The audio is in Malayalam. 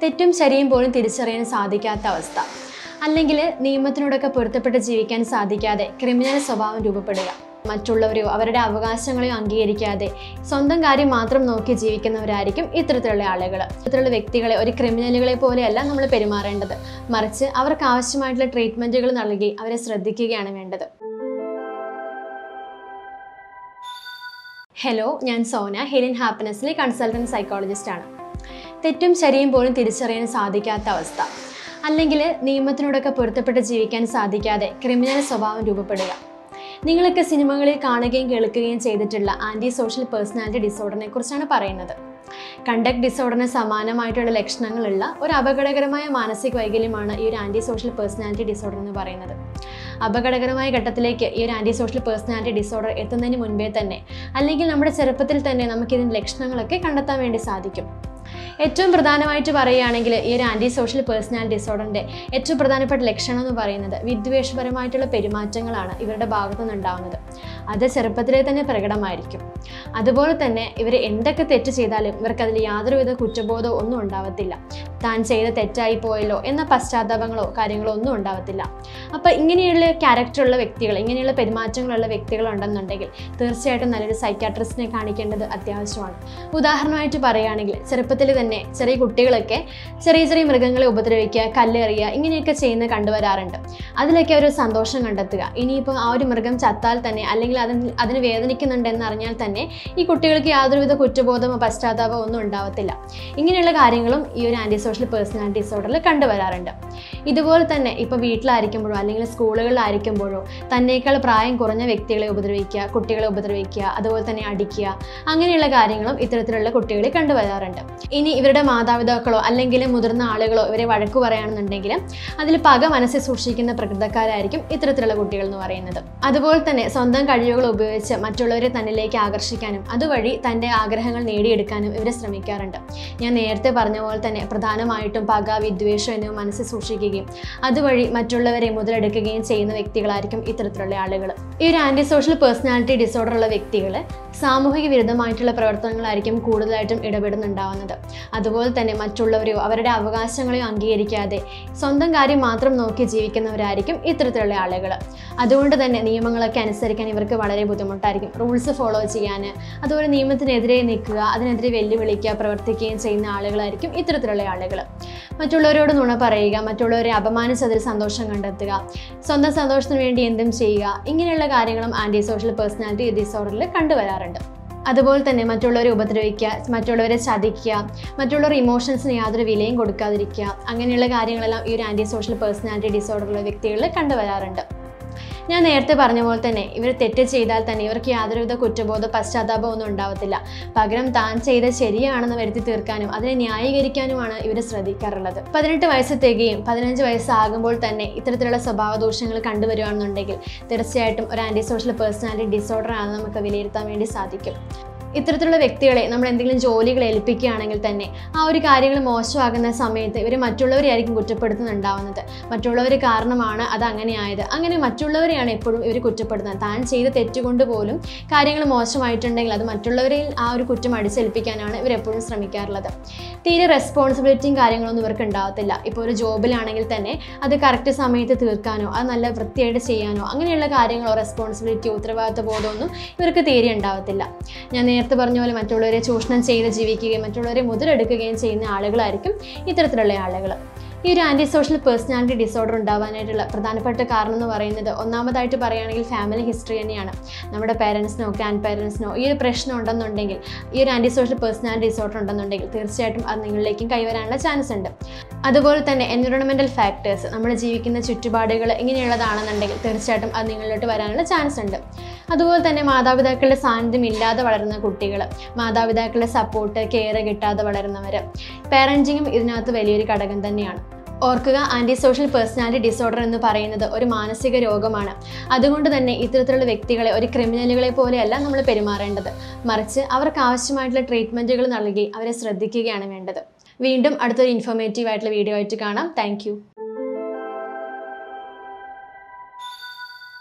തെറ്റും ശരിയും പോലും തിരിച്ചറിയാൻ സാധിക്കാത്ത അവസ്ഥ അല്ലെങ്കിൽ നിയമത്തിനോടൊക്കെ പൊരുത്തപ്പെട്ട് ജീവിക്കാൻ സാധിക്കാതെ ക്രിമിനൽ സ്വഭാവം രൂപപ്പെടുക മറ്റുള്ളവരെയോ അവരുടെ അവകാശങ്ങളെയോ അംഗീകരിക്കാതെ സ്വന്തം കാര്യം മാത്രം നോക്കി ജീവിക്കുന്നവരായിരിക്കും ഇത്തരത്തിലുള്ള ആളുകൾ ഇത്തരത്തിലുള്ള വ്യക്തികളെ ഒരു ക്രിമിനലുകളെ പോലെയല്ല നമ്മൾ പെരുമാറേണ്ടത് മറിച്ച് അവർക്ക് ആവശ്യമായിട്ടുള്ള ട്രീറ്റ്മെൻറ്റുകൾ നൽകി അവരെ ശ്രദ്ധിക്കുകയാണ് വേണ്ടത് ഹലോ ഞാൻ സോന ഹെലിൻ ഹാപ്പിനെസ്സിലെ കൺസൾട്ടൻറ്റ് സൈക്കോളജിസ്റ്റ് ആണ് തെറ്റും ശരിയും പോലും തിരിച്ചറിയാൻ സാധിക്കാത്ത അവസ്ഥ അല്ലെങ്കിൽ നിയമത്തിനോടൊക്കെ പൊരുത്തപ്പെട്ട് ജീവിക്കാൻ സാധിക്കാതെ ക്രിമിനൽ സ്വഭാവം രൂപപ്പെടുക നിങ്ങളൊക്കെ സിനിമകളിൽ കാണുകയും കേൾക്കുകയും ചെയ്തിട്ടുള്ള ആൻറ്റി സോഷ്യൽ പേഴ്സണാലിറ്റി ഡിസോർഡറിനെ കുറിച്ചാണ് പറയുന്നത് കണ്ടക്ട് ഡിസോർഡറിന് സമാനമായിട്ടുള്ള ലക്ഷണങ്ങളുള്ള ഒരു അപകടകരമായ മാനസിക വൈകല്യമാണ് ഈ ഒരു ആൻറ്റി സോഷ്യൽ പേഴ്സണാലിറ്റി ഡിസോർഡർ എന്ന് പറയുന്നത് അപകടകരമായ ഘട്ടത്തിലേക്ക് ഈ ഒരു ആൻറ്റി സോഷ്യൽ പേഴ്സണാലിറ്റി ഡിസോർഡർ എത്തുന്നതിന് മുൻപേ തന്നെ അല്ലെങ്കിൽ നമ്മുടെ ചെറുപ്പത്തിൽ തന്നെ നമുക്ക് ഇതിൻ്റെ ലക്ഷണങ്ങളൊക്കെ കണ്ടെത്താൻ വേണ്ടി സാധിക്കും ഏറ്റവും പ്രധാനമായിട്ട് പറയുകയാണെങ്കിൽ ഈ ഒരു ആൻറ്റി സോഷ്യൽ പേഴ്സണാലിറ്റി ഡിസോർഡറിൻ്റെ ഏറ്റവും പ്രധാനപ്പെട്ട ലക്ഷണം എന്ന് പറയുന്നത് വിദ്വേഷപരമായിട്ടുള്ള പെരുമാറ്റങ്ങളാണ് ഇവരുടെ ഭാഗത്തു നിന്നുണ്ടാവുന്നത് അത് ചെറുപ്പത്തിലെ തന്നെ പ്രകടമായിരിക്കും അതുപോലെ തന്നെ ഇവർ എന്തൊക്കെ തെറ്റ് ചെയ്താലും ഇവർക്ക് അതിൽ യാതൊരുവിധ കുറ്റബോധവും ഒന്നും ഉണ്ടാവത്തില്ല താൻ ചെയ്ത തെറ്റായി പോയല്ലോ എന്ന പശ്ചാത്താപങ്ങളോ കാര്യങ്ങളോ ഒന്നും ഉണ്ടാവത്തില്ല അപ്പോൾ ഇങ്ങനെയുള്ള ക്യാരക്ടറുള്ള വ്യക്തികൾ ഇങ്ങനെയുള്ള പെരുമാറ്റങ്ങളുള്ള വ്യക്തികൾ ഉണ്ടെന്നുണ്ടെങ്കിൽ തീർച്ചയായിട്ടും നല്ലൊരു സൈക്കാട്രിസ്റ്റിനെ കാണിക്കേണ്ടത് അത്യാവശ്യമാണ് ഉദാഹരണമായിട്ട് പറയുകയാണെങ്കിൽ ചെറുപ്പത്തിൽ തന്നെ ചെറിയ കുട്ടികളൊക്കെ ചെറിയ ചെറിയ മൃഗങ്ങളെ ഉപദ്രവിക്കുക കല്ലെറിയുക ഇങ്ങനെയൊക്കെ ചെയ്യുന്നത് കണ്ടുവരാറുണ്ട് അതിലൊക്കെ ഒരു സന്തോഷം കണ്ടെത്തുക ഇനിയിപ്പോൾ ആ ഒരു മൃഗം ചത്താൽ തന്നെ അല്ലെങ്കിൽ അതിന് അതിന് വേദനിക്കുന്നുണ്ടെന്ന് അറിഞ്ഞാൽ തന്നെ ഈ കുട്ടികൾക്ക് യാതൊരുവിധ കുറ്റബോധമോ പശ്ചാത്താപമോ ഒന്നും ഉണ്ടാവത്തില്ല ഇങ്ങനെയുള്ള കാര്യങ്ങളും ഈ ഒരു ആൻറ്റി സോഷ്യൽ പേഴ്സണാലിറ്റി ഡിസോർഡറിൽ കണ്ടുവരാറുണ്ട് ഇതുപോലെ തന്നെ ഇപ്പോൾ വീട്ടിലായിരിക്കുമ്പോഴോ അല്ലെങ്കിൽ സ്കൂളുകളിലായിരിക്കുമ്പോഴോ തന്നേക്കാൾ പ്രായം കുറഞ്ഞ വ്യക്തികളെ ഉപദ്രവിക്കുക കുട്ടികളെ ഉപദ്രവിക്കുക അതുപോലെ തന്നെ അടിക്കുക അങ്ങനെയുള്ള കാര്യങ്ങളും ഇത്തരത്തിലുള്ള കുട്ടികളിൽ കണ്ടുവരാറുണ്ട് ഇനി ഇവരുടെ മാതാപിതാക്കളോ അല്ലെങ്കിൽ മുതിർന്ന ആളുകളോ ഇവരെ വഴക്കു പറയുകയാണെന്നുണ്ടെങ്കിൽ അതിൽ പക മനസ്സിൽ സൂക്ഷിക്കുന്ന പ്രകൃതക്കാരായിരിക്കും ഇത്തരത്തിലുള്ള കുട്ടികൾ എന്ന് പറയുന്നത് അതുപോലെ തന്നെ സ്വന്തം കഴിവുകൾ ഉപയോഗിച്ച് മറ്റുള്ളവരെ തന്നിലേക്ക് ആകർഷിക്കാനും അതുവഴി തൻ്റെ ആഗ്രഹങ്ങൾ നേടിയെടുക്കാനും ഇവർ ശ്രമിക്കാറുണ്ട് ഞാൻ നേരത്തെ പറഞ്ഞ പോലെ തന്നെ പ്രധാനമായിട്ടും പക വിദ്വേഷം എന്നിവ മനസ്സിൽ സൂക്ഷിക്കുകയും അതുവഴി മറ്റുള്ളവരെ മുതലെടുക്കുകയും ചെയ്യുന്ന വ്യക്തികളായിരിക്കും ഇത്തരത്തിലുള്ള ആളുകൾ ഈ ഒരു ആൻറ്റി സോഷ്യൽ പേഴ്സണാലിറ്റി ഡിസോർഡർ ഉള്ള വ്യക്തികൾ സാമൂഹിക വിരുദ്ധമായിട്ടുള്ള പ്രവർത്തനങ്ങളായിരിക്കും കൂടുതലായിട്ടും ഇടപെടുന്നുണ്ടാവുന്നത് അതുപോലെ തന്നെ മറ്റുള്ളവരെയോ അവരുടെ അവകാശങ്ങളെയോ അംഗീകരിക്കാതെ സ്വന്തം കാര്യം മാത്രം നോക്കി ജീവിക്കുന്നവരായിരിക്കും ഇത്തരത്തിലുള്ള ആളുകൾ അതുകൊണ്ട് തന്നെ നിയമങ്ങളൊക്കെ അനുസരിക്കാൻ ഇവർക്ക് വളരെ ബുദ്ധിമുട്ടായിരിക്കും റൂൾസ് ഫോളോ ചെയ്യാൻ അതുപോലെ നിയമത്തിനെതിരെ നിൽക്കുക അതിനെതിരെ വെല്ലുവിളിക്കുക പ്രവർത്തിക്കുകയും ചെയ്യുന്ന ആളുകളായിരിക്കും ഇത്തരത്തിലുള്ള ആളുകൾ മറ്റുള്ളവരോട് നുണ പറയുക മറ്റുള്ളവരെ അപമാനിച്ചതിൽ സന്തോഷം കണ്ടെത്തുക സ്വന്തം സന്തോഷത്തിന് വേണ്ടി എന്തും ചെയ്യുക ഇങ്ങനെയുള്ള കാര്യങ്ങളും ആൻറ്റി സോഷ്യൽ പേഴ്സണാലിറ്റി ഡിസോർഡറിൽ കണ്ടുവരാറുണ്ട് അതുപോലെ തന്നെ മറ്റുള്ളവരെ ഉപദ്രവിക്കുക മറ്റുള്ളവരെ ചതിക്കുക മറ്റുള്ളവർ ഇമോഷൻസിന് യാതൊരു വിലയും കൊടുക്കാതിരിക്കുക അങ്ങനെയുള്ള കാര്യങ്ങളെല്ലാം ഈ ഒരു ആൻറ്റി സോഷ്യൽ പേഴ്സണാലിറ്റി ഡിസോർഡറുള്ള വ്യക്തികളിൽ കണ്ടുവരാറുണ്ട് ഞാൻ നേരത്തെ പറഞ്ഞ പോലെ തന്നെ ഇവർ തെറ്റ് ചെയ്താൽ തന്നെ ഇവർക്ക് യാതൊരുവിധ കുറ്റബോധ പശ്ചാത്താപം ഒന്നും ഉണ്ടാവത്തില്ല പകരം താൻ ചെയ്ത് ശരിയാണെന്ന് വരുത്തി തീർക്കാനും അതിനെ ന്യായീകരിക്കാനുമാണ് ഇവർ ശ്രദ്ധിക്കാറുള്ളത് പതിനെട്ട് വയസ്സ് തികയും പതിനഞ്ച് വയസ്സാകുമ്പോൾ തന്നെ ഇത്തരത്തിലുള്ള സ്വഭാവ ദൂഷ്യങ്ങൾ കണ്ടുവരികയാണെന്നുണ്ടെങ്കിൽ തീർച്ചയായിട്ടും ഒരു ആൻറ്റി സോഷ്യൽ പേഴ്സണാലിറ്റി ഡിസോർഡർ ആണെന്ന് നമുക്ക് വിലയിരുത്താൻ വേണ്ടി സാധിക്കും ഇത്തരത്തിലുള്ള വ്യക്തികളെ നമ്മൾ എന്തെങ്കിലും ജോലികൾ ഏൽപ്പിക്കുകയാണെങ്കിൽ തന്നെ ആ ഒരു കാര്യങ്ങൾ മോശമാകുന്ന സമയത്ത് ഇവർ മറ്റുള്ളവരെയായിരിക്കും കുറ്റപ്പെടുത്തുന്നുണ്ടാവുന്നത് മറ്റുള്ളവർ കാരണമാണ് അത് അങ്ങനെയായത് അങ്ങനെ മറ്റുള്ളവരെയാണ് എപ്പോഴും ഇവർ കുറ്റപ്പെടുത്തുന്നത് താൻ ചെയ്ത തെറ്റുകൊണ്ട് പോലും കാര്യങ്ങൾ മോശമായിട്ടുണ്ടെങ്കിൽ അത് മറ്റുള്ളവരിൽ ആ ഒരു കുറ്റം അടിച്ചേൽപ്പിക്കാനാണ് ഇവർ എപ്പോഴും ശ്രമിക്കാറുള്ളത് തീരെ റെസ്പോൺസിബിലിറ്റിയും കാര്യങ്ങളൊന്നും ഇവർക്ക് ഉണ്ടാവത്തില്ല ഇപ്പോൾ ഒരു ജോബിലാണെങ്കിൽ തന്നെ അത് കറക്റ്റ് സമയത്ത് തീർക്കാനോ അത് നല്ല വൃത്തിയായിട്ട് ചെയ്യാനോ അങ്ങനെയുള്ള കാര്യങ്ങളോ റെസ്പോൺസിബിലിറ്റിയോ ഉത്തരവാദിത്വ ബോധമൊന്നും ഇവർക്ക് തീരെ ഉണ്ടാവത്തില്ല ഞാൻ നേരത്തെ പറഞ്ഞ പോലെ മറ്റുള്ളവരെ ചൂഷണം ചെയ്ത് ജീവിക്കുകയും മറ്റുള്ളവരെ മുതലെടുക്കുകയും ചെയ്യുന്ന ആളുകളായിരിക്കും ഇത്തരത്തിലുള്ള ആളുകൾ ഈ ഒരു ആൻറ്റി സോഷ്യൽ പേഴ്സണാലിറ്റി ഡിസോർഡർ ഉണ്ടാവാനായിട്ടുള്ള പ്രധാനപ്പെട്ട കാരണം എന്ന് പറയുന്നത് ഒന്നാമതായിട്ട് പറയുകയാണെങ്കിൽ ഫാമിലി ഹിസ്റ്ററി തന്നെയാണ് നമ്മുടെ പേരൻസിനോ ഗ്രാൻഡ് പേരൻസിനോ ഈ ഒരു പ്രശ്നം ഉണ്ടെന്നുണ്ടെങ്കിൽ ഈ ഒരു ആൻറ്റി സോഷ്യൽ പേഴ്സണാലിറ്റി ഡിസോർഡർ ഉണ്ടെന്നുണ്ടെങ്കിൽ തീർച്ചയായിട്ടും അത് നിങ്ങളിലേക്കും കൈവരാനുള്ള ചാൻസ് ഉണ്ട് അതുപോലെ തന്നെ എൻവിറോൺമെൻറ്റൽ ഫാക്ടേഴ്സ് നമ്മൾ ജീവിക്കുന്ന ചുറ്റുപാടുകൾ ഇങ്ങനെയുള്ളതാണെന്നുണ്ടെങ്കിൽ തീർച്ചയായിട്ടും അത് നിങ്ങളിലോട്ട് വരാനുള്ള ചാൻസ് ഉണ്ട് അതുപോലെ തന്നെ മാതാപിതാക്കളുടെ സാന്നിധ്യം ഇല്ലാതെ വളരുന്ന കുട്ടികൾ മാതാപിതാക്കളുടെ സപ്പോർട്ട് കെയർ കിട്ടാതെ വളരുന്നവർ പാരൻറ്റിങ്ങും ഇതിനകത്ത് വലിയൊരു ഘടകം തന്നെയാണ് ഓർക്കുക ആൻറ്റി സോഷ്യൽ പേഴ്സണാലിറ്റി ഡിസോർഡർ എന്ന് പറയുന്നത് ഒരു മാനസിക രോഗമാണ് അതുകൊണ്ട് തന്നെ ഇത്തരത്തിലുള്ള വ്യക്തികളെ ഒരു ക്രിമിനലുകളെ പോലെയല്ല നമ്മൾ പെരുമാറേണ്ടത് മറിച്ച് അവർക്ക് ആവശ്യമായിട്ടുള്ള ട്രീറ്റ്മെൻറ്റുകൾ നൽകി അവരെ ശ്രദ്ധിക്കുകയാണ് വേണ്ടത് വീണ്ടും അടുത്തൊരു ഇൻഫോർമേറ്റീവ് ആയിട്ടുള്ള വീഡിയോ ആയിട്ട് കാണാം താങ്ക്